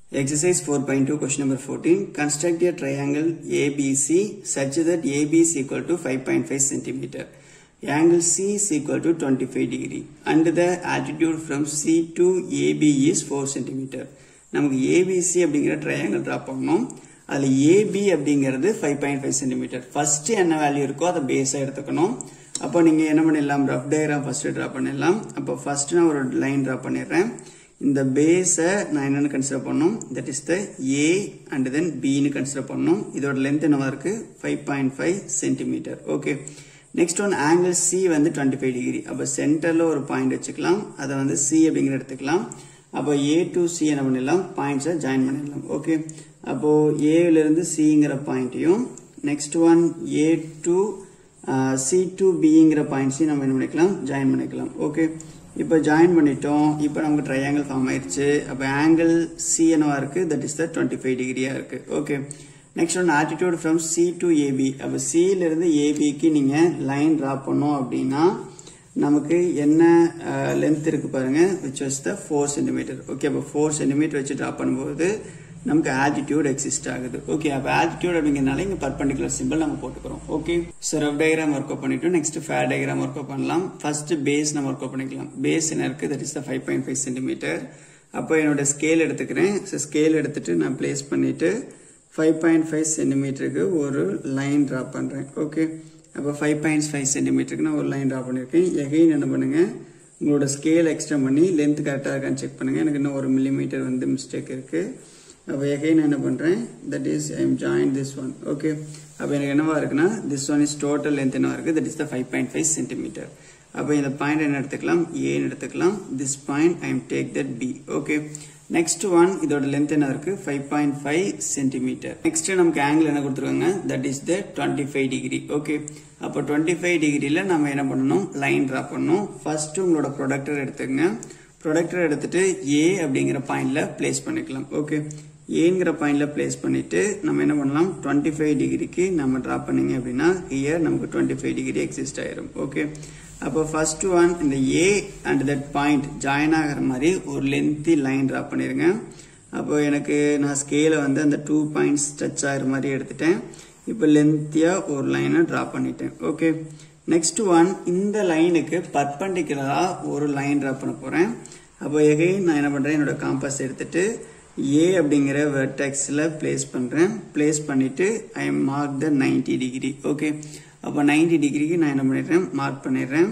Exercise 4.2 question number 14. Construct a triangle ABC such that AB is equal to 5.5 centimeter. Angle C is equal to 25 degree and the altitude from C to AB is 4 centimeter. நமக்கு ABC அப்படிங்கிற triangle draw பண்ணோம் அதில் AB அப்படிங்கிறது five point five centimetre first என்ன value இருக்கோ அதை பேஸாக எடுத்துக்கணும் அப்போ நீங்கள் என்ன பண்ணிடலாம் ரஃப் டயக்ராம் ஃபர்ஸ்ட் ட்ரா பண்ணிடலாம் அப்போ ஃபர்ஸ்ட் நான் ஒரு லைன் ட்ரா பண்ணிடுறேன் இந்த பேஸை நான் என்னென்னு கன்சிடர் பண்ணணும் that is the A and then பின்னு கன்சிடர் பண்ணணும் இதோட லென்த் என்னவா இருக்கு five point five centimetre okay next one angle C வந்து டுவெண்ட்டி ஃபைவ் டிகிரி அப்போ சென்டரில் ஒரு பாயிண்ட் வச்சுக்கலாம் அதை வந்து சி அப்படிங்கிற எடுத்துக்கலாம் அப்போ ஏ டு சி என்ன பண்ணிடலாம் பாயிண்ட்ஸை ஜாயின் பண்ணிடலாம் ஓகே அப்போ ஏவிலிருந்து சிங்கிற பாயிண்ட்டையும் next one A to C to பிங்கிற பாயிண்ட்ஸையும் நம்ம என்ன பண்ணிக்கலாம் ஜாயின் பண்ணிக்கலாம் ஓகே இப்போ ஜாயின் பண்ணிட்டோம் இப்போ நமக்கு ட்ரையாங்கிள் ஃபார்ம் ஆயிடுச்சு அப்போ ஆங்கிள் சி என்னவா இருக்கு that is the twenty five டிகிரியா இருக்கு okay next one attitude from C to AB அப்போ சியிலிருந்து ஏபிக்கு நீங்கள் லைன் ட்ரா பண்ணோம் அப்படின்னா நமக்கு என்ன லென்த் இருக்கு பாருங்க which was the four centimetre okay அப்போ ஃபோர் சென்டிமீட்டர் வச்சு ட்ரா பண்ணும்போது நமக்கு ஆட்டிடியூட் எக்ஸிஸ்ட் ஆகுது ஓகே அப்போ ஆட்டிடியூட் அப்படிங்கிறனால இங்கே பர்பண்டிகுலர் சிம்பிள் நம்ம போட்டுக்கிறோம் okay so rough diagram work out பண்ணிட்டோம் next fair diagram work out பண்ணலாம் ஃபர்ஸ்ட் பேஸ் நம்ம ஒர்க் அவுட் பண்ணிக்கலாம் பேஸ் என்ன இருக்கு that is the five point five centimetre அப்போ என்னோட ஸ்கேல் எடுத்துக்கிறேன் ஸோ ஸ்கேல் எடுத்துட்டு நான் பிளேஸ் பண்ணிட்டு ஃபைவ் பாயிண்ட் ஃபைவ் சென்டிமீட்டருக்கு ஒரு லைன் ட்ரா பண்ணுறேன் ஓகே அப்போ ஃபைவ் பாயிண்ட் ஃபைவ் சென்டிமீட்டருக்கு நான் ஒரு லைன் ட்ரா பண்ணியிருக்கேன் எகைன் என்ன பண்ணுங்க உங்களோட ஸ்கேல் எக்ஸ்டெண்ட் பண்ணி லென்த் கரெக்டாக இருக்கான்னு செக் பண்ணுங்க எனக்கு இன்னும் ஒரு மில்லிமீட்டர் வந்து மிஸ்டேக் இருக்கு அப்போ எகைன் என்ன பண்ணுறேன் that is I am join this one okay அப்போ எனக்கு என்னவா இருக்குன்னா this one is total length என்னவா இருக்கு that is the five point five centimetre அப்போ இந்த பாயிண்ட் என்ன எடுத்துக்கலாம் ஏன்னு எடுத்துக்கலாம் this point I am take that B okay next one இதோட லென்த் என்ன இருக்கு five point five centimetre next நமக்கு ஆங்கிள் என்ன கொடுத்துருக்காங்க that is the twenty five degree okay அப்போ டுவெண்ட்டி ஃபைவ் டிகிரியில் நம்ம என்ன பண்ணணும் லைன் ட்ரா பண்ணணும் ஃபர்ஸ்ட் உங்களோட ப்ரொடக்டர் எடுத்துக்கங்க ப்ரொடக்டர் எடுத்துட்டு ஏ அப்படிங்கிற பாயிண்ட்ல பிளேஸ் பண்ணிக்கலாம் ஓகே ஏங்கிற பாயிண்ட்ல பிளேஸ் பண்ணிட்டு நம்ம என்ன பண்ணலாம் டுவெண்ட்டி ஃபைவ் டிகிரிக்கு நம்ம ட்ரா பண்ணீங்க அப்படின்னா இயர் நமக்கு டுவெண்ட்டி ஃபைவ் டிகிரி எக்ஸிஸ்ட் ஆயிரும் ஓகே அப்போ ஃபர்ஸ்ட் ஒன் இந்த A and that point join ஆகிற மாதிரி ஒரு லென்த்தி லைன் ட்ரா பண்ணிருங்க அப்போ எனக்கு நான் ஸ்கேலை வந்து அந்த டூ பாயிண்ட்ஸ் டச் ஆகிற மாதிரி எடுத்துட்டேன் இப்போ லென்த்தியாக ஒரு லைனை ட்ரா பண்ணிட்டேன் ஓகே நெக்ஸ்ட் ஒன் இந்த லைனுக்கு பர்பண்டிகுலராக ஒரு லைன் ட்ரா பண்ண போகிறேன் அப்போ எகைன் நான் என்ன பண்ணுறேன் என்னோட காம்பஸ் எடுத்துட்டு ஏ அப்படிங்கிற வெர்டெக்ஸில் பிளேஸ் பண்ணுறேன் பிளேஸ் பண்ணிவிட்டு I mark the ninety degree okay அப்போ நைன்டி டிகிரிக்கு நான் என்ன பண்ணிடுறேன் மார்க் பண்ணிடுறேன்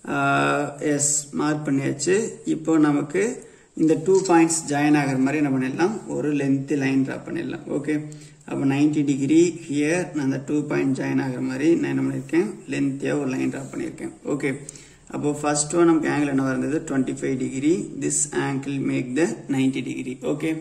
எஸ் மார்க் பண்ணியாச்சு இப்போ நமக்கு இந்த டூ பாயிண்ட்ஸ் ஜாயின் ஆகிற மாதிரி என்ன பண்ணிடலாம் ஒரு லென்த் லைன் ட்ரா பண்ணிடலாம் ஓகே அப்போ நைன்டி டிகிரி ஹியர் நான் அந்த டூ பாயிண்ட் ஜாயின் ஆகிற மாதிரி நான் என்ன பண்ணியிருக்கேன் லென்த்தியாக ஒரு லைன் ட்ரா பண்ணியிருக்கேன் ஓகே அப்போ ஃபர்ஸ்ட் ஒன் நமக்கு ஆங்கிள் என்ன இருந்தது twenty five degree this angle make the ninety degree okay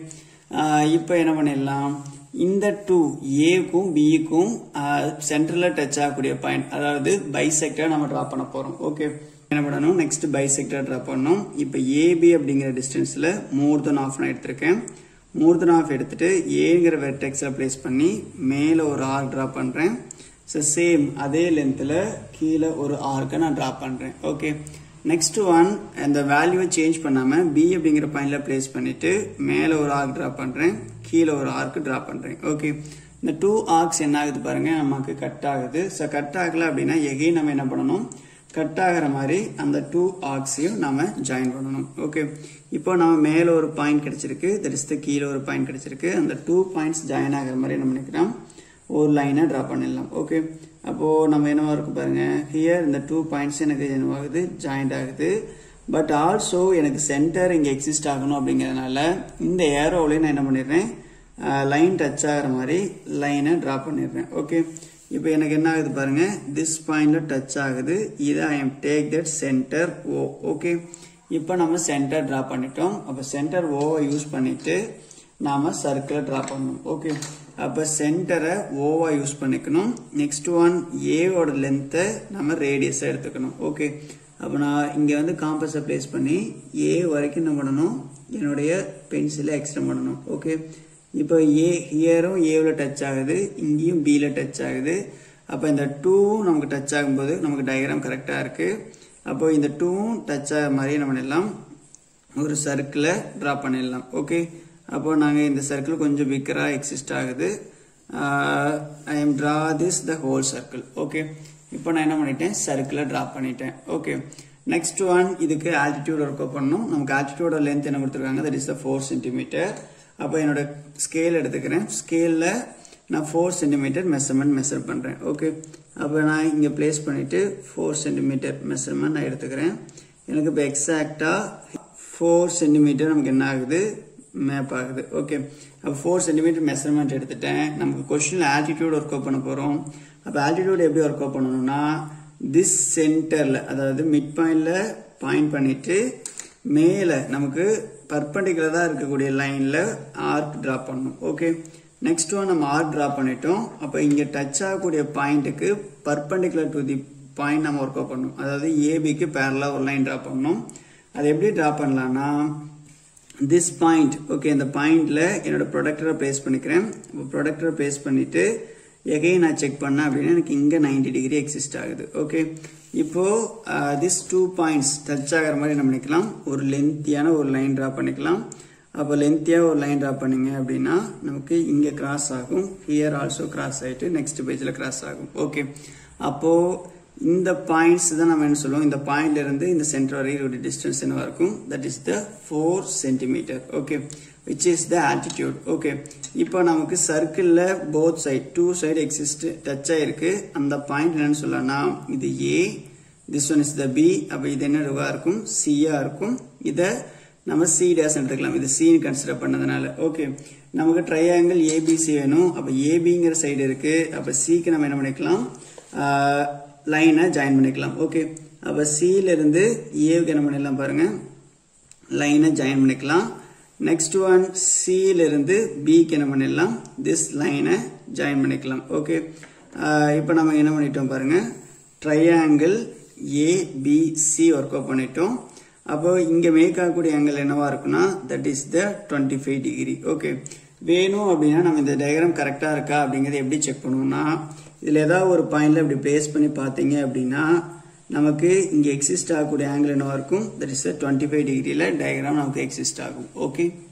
இப்போ என்ன பண்ணிடலாம் இந்த டூ ஏக்கும் பிக்கும் சென்டரில் டச் ஆகக்கூடிய பாயிண்ட் அதாவது பைசெக்டர் நம்ம ட்ரா பண்ண போகிறோம் ஓகே என்ன பண்ணணும் நெக்ஸ்ட் பைசெக்டர் ட்ரா பண்ணணும் இப்போ ஏபி அப்படிங்கிற டிஸ்டன்ஸில் மோர் தென் ஆஃப் நான் எடுத்திருக்கேன் மோர் தென் ஆஃப் எடுத்துட்டு ஏங்கிற வெர்டெக்ஸில் பிளேஸ் பண்ணி மேலே ஒரு ஆர்க் ட்ரா பண்ணுறேன் ஸோ சேம் அதே லென்த்தில் கீழே ஒரு ஆர்க்கை நான் ட்ரா பண்ணுறேன் ஓகே நெக்ஸ்ட் ஒன் அந்த வேல்யூவை சேஞ்ச் பண்ணாமல் பி அப்படிங்கிற பாயிண்டில் பிளேஸ் பண்ணிவிட்டு மேலே ஒரு ஆர்க் ட்ரா பண்ணுறேன் கீழே ஒரு ஆர்க் ட்ரா பண்ணுறேன் ஓகே இந்த டூ ஆர்க்ஸ் என்ன ஆகுது பாருங்க நமக்கு கட் ஆகுது ஸோ கட் ஆகலை அப்படின்னா எகைன் நம்ம என்ன பண்ணணும் கட் ஆகிற மாதிரி அந்த டூ ஆர்க்ஸையும் நம்ம ஜாயின் பண்ணணும் ஓகே இப்போ நம்ம மேலே ஒரு பாயிண்ட் கிடைச்சிருக்கு தட் இஸ் த கீழே ஒரு பாயிண்ட் கிடைச்சிருக்கு அந்த டூ பாயிண்ட்ஸ் ஜாயின் ஆகிற மாதிரி என்ன பண்ணிக்கலாம் ஒரு லைனை ட்ரா பண்ணிடலாம் ஓகே அப்போது நம்ம என்னவா இருக்கு பாருங்க ஹியர் இந்த டூ பாயிண்ட்ஸ் எனக்கு என்னவாகுது ஜாயிண்ட் ஆகுது பட் ஆல்சோ எனக்கு சென்டர் இங்கே எக்ஸிஸ்ட் ஆகணும் அப்படிங்கிறதுனால இந்த ஏரோவிலே நான் என்ன பண்ணிடுறேன் லைன் டச் ஆகிற மாதிரி லைனை ட்ரா பண்ணிடுறேன் ஓகே இப்போ எனக்கு என்ன ஆகுது பாருங்க திஸ் பாயிண்ட்ல டச் ஆகுது இதை I am take that centre oh okay இப்போ நம்ம சென்டர் ட்ரா பண்ணிட்டோம் அப்போ சென்டர் ஓவை யூஸ் பண்ணிட்டு நாம சர்க்கிளை ட்ரா பண்ணணும் ஓகே அப்போ சென்டரை ஓவா யூஸ் பண்ணிக்கணும் நெக்ஸ்ட் ஒன் ஏவோட லென்த்தை நம்ம ரேடியஸாக எடுத்துக்கணும் ஓகே அப்போ நான் இங்கே வந்து காம்பஸை பிளேஸ் பண்ணி ஏ வரைக்கும் என்ன பண்ணணும் என்னுடைய பென்சிலை எக்ஸ்டெண்ட் பண்ணணும் ஓகே இப்போ ஏ ஹியரும் ஏவில் டச் ஆகுது இங்கேயும் பியில் டச் ஆகுது அப்போ இந்த டூவும் நமக்கு டச் ஆகும்போது நமக்கு டயக்ராம் கரெக்டாக இருக்குது அப்போ இந்த டூவும் டச் ஆகிற மாதிரி என்ன பண்ணிடலாம் ஒரு சர்க்கிளை ட்ரா பண்ணிடலாம் ஓகே அப்போ நாங்கள் இந்த சர்க்கிள் கொஞ்சம் பிக்கராக எக்ஸிஸ்ட் ஆகுது I am draw this the whole circle okay இப்போ நான் என்ன பண்ணிட்டேன் சர்க்கிளை ட்ரா பண்ணிட்டேன் ஓகே நெக்ஸ்ட் ஒன் இதுக்கு ஆல்டிடியூட் ஒர்க் பண்ணணும் நமக்கு ஆல்டிடியூட லென்த் என்ன கொடுத்துருக்காங்க that is the four centimetre அப்போ என்னோட ஸ்கேல் எடுத்துக்கிறேன் ஸ்கேலில் நான் ஃபோர் சென்டிமீட்டர் மெஷர்மெண்ட் மெஷர் பண்ணுறேன் ஓகே அப்போ நான் இங்கே பிளேஸ் பண்ணிவிட்டு ஃபோர் சென்டிமீட்டர் மெஷர்மெண்ட் நான் எடுத்துக்கிறேன் எனக்கு இப்போ எக்ஸாக்டாக ஃபோர் சென்டிமீட்டர் நமக்கு என்ன ஆகுது மேப் ஆகுது ஓகே அப்போ ஃபோர் சென்டிமீட்டர் மெஷர்மெண்ட் எடுத்துட்டேன் நமக்கு கொஷினில் ஆல்டிடியூட் ஒர்க் அவுட் பண்ண போகிறோம் அப்போ ஆல்டிடியூட் எப்படி ஒர்க் அவுட் பண்ணணும்னா திஸ் சென்டரில் அதாவது மிட் பாயிண்டில் பாயிண்ட் பண்ணிவிட்டு மேலே நமக்கு பர்பண்டிகுலராக இருக்கக்கூடிய லைனில் ஆர்க் ட்ரா பண்ணணும் ஓகே நெக்ஸ்ட் ஒன் நம்ம ஆர்க் ட்ரா பண்ணிட்டோம் அப்போ இங்கே டச் ஆகக்கூடிய பாயிண்ட்டுக்கு பர்பண்டிகுலர் டு தி பாயிண்ட் நம்ம ஒர்க் அவுட் பண்ணணும் அதாவது ஏபிக்கு பேரலாக ஒரு லைன் ட்ரா பண்ணணும் அது எப்படி ட்ரா பண்ணலாம்னா திஸ் பாயிண்ட் ஓகே இந்த பாயிண்ட்ல என்னோட ப்ரொடக்டரை பிளேஸ் பண்ணிக்கிறேன் ப்ரொடக்டரை பிளேஸ் பண்ணிட்டு எகைன் நான் செக் பண்ணேன் அப்படின்னா எனக்கு இங்கே நைன்டி டிகிரி எக்ஸிஸ்ட் ஆகுது ஓகே இப்போ திஸ் டூ பாயிண்ட்ஸ் டச் ஆகிற மாதிரி என்ன பண்ணிக்கலாம் ஒரு லென்த்தியான ஒரு லைன் ட்ரா பண்ணிக்கலாம் அப்போ லென்த்தியாக ஒரு லைன் ட்ரா பண்ணீங்க அப்படின்னா நமக்கு இங்கே கிராஸ் ஆகும் ஹியர் ஆல்சோ கிராஸ் ஆகிட்டு நெக்ஸ்ட் பேஜில் கிராஸ் ஆகும் ஓகே அப்போது இந்த பாயிண்ட்ஸ் தான் நம்ம என்ன சொல்லுவோம் இந்த பாயிண்ட்ல இருந்து இந்த சென்டர் வரைக்கும் டிஸ்டன்ஸ் என்னவா இருக்கும் that is the four centimetre okay which is the altitude okay இப்போ நமக்கு சர்க்கிளில் both side to side exist touch ஆயிருக்கு அந்த பாயிண்ட் என்னன்னு சொல்லலாம் இது A this one is the B அப்போ இது என்ன ரூபா இருக்கும் சியா இருக்கும் இதை நம்ம சி டேஸ் எடுத்துக்கலாம் இது சின்னு கன்சிடர் பண்ணதுனால ஓகே நமக்கு ட்ரையாங்கிள் ஏபிசி வேணும் அப்போ ஏபிங்கிற சைடு இருக்கு அப்போ சிக்கு நம்ம என்ன பண்ணிக்கலாம் லைனை ஜாயின் பண்ணிக்கலாம் ஓகே அப்போ சியிலிருந்து ஏவுக்கு என்ன பண்ணிடலாம் பாருங்க லைனை ஜாயின் பண்ணிக்கலாம் நெக்ஸ்ட் ஒன் சியிலிருந்து பிக்கு என்ன பண்ணிடலாம் திஸ் லைனை ஜாயின் பண்ணிக்கலாம் ஓகே இப்போ நம்ம என்ன பண்ணிட்டோம் பாருங்க ட்ரையாங்கிள் ஏபிசி ஒர்க் அவுட் பண்ணிட்டோம் அப்போ இங்கே மேக் ஆகக்கூடிய ஆங்கிள் என்னவா இருக்குன்னா that is the twenty five degree okay வேணும் அப்படின்னா நம்ம இந்த டயக்ராம் கரெக்டாக இருக்கா அப்படிங்கிறத எப்படி செக் பண்ணுவோம்னா இதில் ஏதாவது ஒரு பாயிண்ட்ல இப்படி பிளேஸ் பண்ணி பார்த்தீங்க அப்படின்னா நமக்கு இங்கே எக்ஸிஸ்ட் ஆகக்கூடிய ஆங்கிள் என்னவா இருக்கும் தட் இஸ் டுவெண்ட்டி ஃபைவ் டிகிரியில் டயக்ராம் நமக்கு எக்ஸிஸ்ட் ஆகும் ஓகே